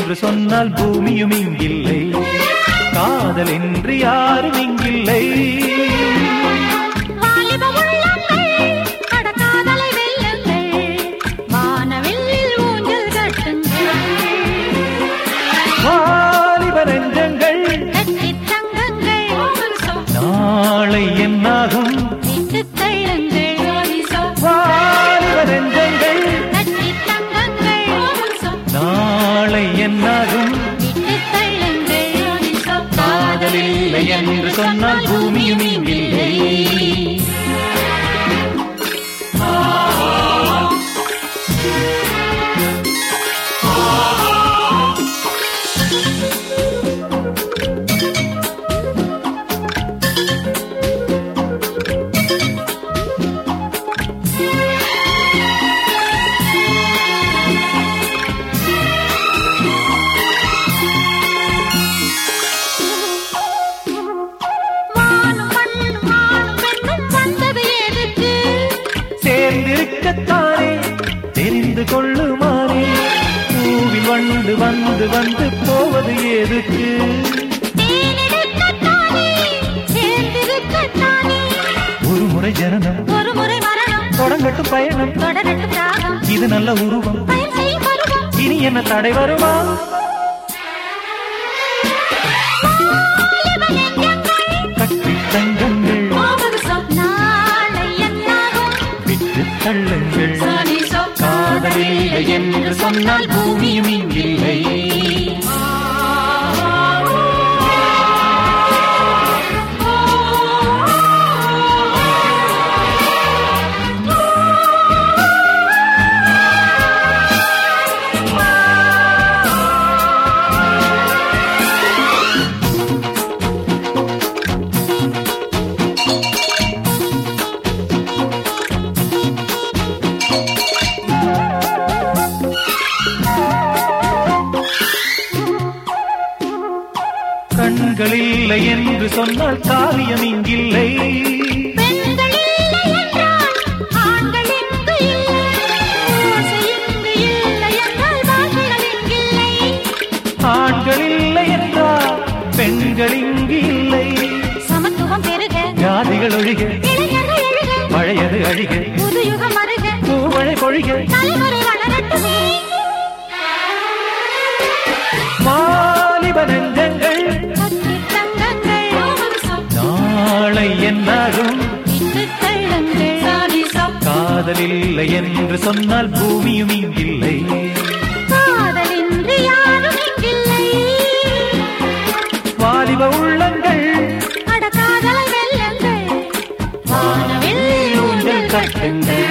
என்று சொன்னால் பூமியும் இங்கில்லை காதல் என்று யாரும் இங்கில்லை வாலிப உள்ளங்கள் அடக்காதலை வெல்லுங்கள் வானவில்லில் ஊஞ்சல் கட்டுங்கள் வாலிப நெஞ்சங்கள் கட்டித் தங்குங்கள் நாளை என்னாகும் விட்டுத் தள்ளுங்கள் வாலிப நெஞ்சங்கள் கட்டித் தங்குங்கள் நாளை என்னாகும் விட்டுத் தள்ளுங்கள் காதலில்லை என்று சொன்னால் பூமியும் இங்கில்லை வானும் மண்ணும் ஆணும் பெண்ணும் வந்தது எதுக்கு சேர்ந்திருக்கத்தானே தெரிந்து கொள்ளுமாறே பூவில் வண்டு வந்து வந்து போவது எதுக்கு தேனெடுக்கத்தானே சேர்ந்திருக்கத்தானே ஒரு முறை ஜனனம் ஒரு முறை மரணம் தொடங்கட்டும் பயணம் தொடரட்டும் ராகம் இது நல்ல உருவம் பயன் செய்யும் பருவம் இனி என்ன தடை வருமா வாலிப நெஞ்சங்கள் கட்டி தங்கங்கள் நாளை என்னாகும் விட்டு தள்ளுங்கள் சனி காதலில்லை என்று சொன்னால் பூமியும் இங்கில்லை கண்கள் இல்லை என்று சொன்னால் காரியம் இங்கில்லை பெண்கள் இல்லை என்றால் ஆண்கள் இங்கு இல்லை ஓசை இங்கு இல்லை என்றால் பாஷைகள் இங்கில்லை ஆண்கள் இல்லை என்றால் பெண்கள் இங்கு இல்லை சமத்துவம் பெருக ஜாதிகள் ஒழிக இளைஞர்கள் எழுக பழையது அழிக புது யுகம் அருக பூமழை பொழிக தலைமுறை வளரட்டுமே வாலிப நெஞ்சங்கள் கட்டித் தங்கங்கள் நாளை என்னாகும் விட்டுத் தள்ளுங்கள் காதலில்லை என்று சொன்னால் பூமியும் இங்கில்லை காதலின்றி யாரும் இங்கில்லை வாலிப உள்ளங்கள் அட காதலை வெல்லுங்கள் வானவில் ஊஞ்சல் கட்டுங்கள்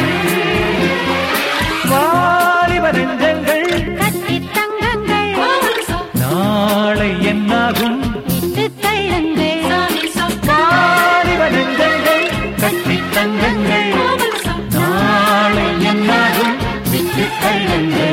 வாலிப நெஞ்சங்கள் கட்டித் தங்குங்கள் நாளை என்னாகும் விட்டுத் தள்ளுங்கள் வாலிப நெஞ்சங்கள் கட்டி தங்கங்கள் நாளை என்னாகும் விட்டு தள்ளுங்கள்